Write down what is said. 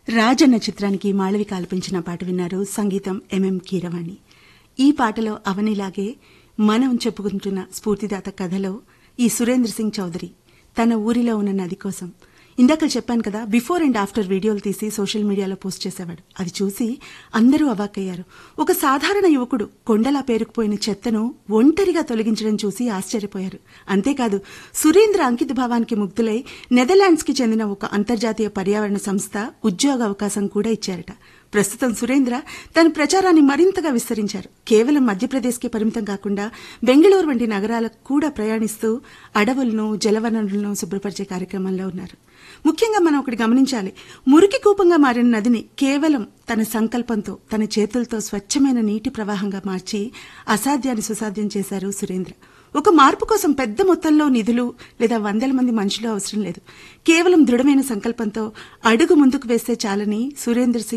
రాజన్న చిత్రానికి మాళవిక ఆలపించిన పాట విన్నారు సంగీతం ఎంఎం కీరవాణి ఈ పాటలో అవనిలాగే మనం చెప్పుకుంటున్న స్ఫూర్తిదాత కథలో ఈ సురేంద్ర సింగ్ చౌదరి తన ఊరిలో ఉన్న నది కోసం ఇందాక చెప్పాను కదా బిఫోర్ అండ్ ఆఫ్టర్ వీడియోలు తీసి సోషల్ మీడియాలో పోస్ట్ చేసేవాడు అది చూసి అందరూ అవాక్కయ్యారు ఒక సాధారణ యువకుడు కొండలా పేరుకుపోయిన చెత్తను ఒంటరిగా తొలగించడం చూసి ఆశ్చర్యపోయారు అంతేకాదు సురేంద్ర అంకిత భావానికి ముగ్ధులై నెదర్లాండ్స్ కి చెందిన ఒక అంతర్జాతీయ పర్యావరణ సంస్థ ఉద్యోగ అవకాశం కూడా ఇచ్చారట ప్రస్తుతం సురేంద్ర తన ప్రచారాన్ని మరింతగా విస్తరించారు కేవలం మధ్యప్రదేశ్కి పరిమితం కాకుండా బెంగళూరు వంటి నగరాలకు కూడా ప్రయాణిస్తూ అడవులను జలవనరులను శుభ్రపరిచే కార్యక్రమంలో ఉన్నారు ముఖ్యంగా మనం ఒకటి గమనించాలి మురికి కూపంగా మారిన నదిని కేవలం తన సంకల్పంతో తన చేతులతో స్వచ్ఛమైన నీటి ప్రవాహంగా మార్చి అసాధ్యాన్ని సుసాధ్యం చేశారు సురేంద్ర ఒక మార్పు కోసం పెద్ద మొత్తంలో నిధులు లేదా వందల మంది మనుషులు అవసరం లేదు కేవలం దృఢమైన సంకల్పంతో అడుగు ముందుకు వేస్తే చాలని సురేంద్ర సింగ్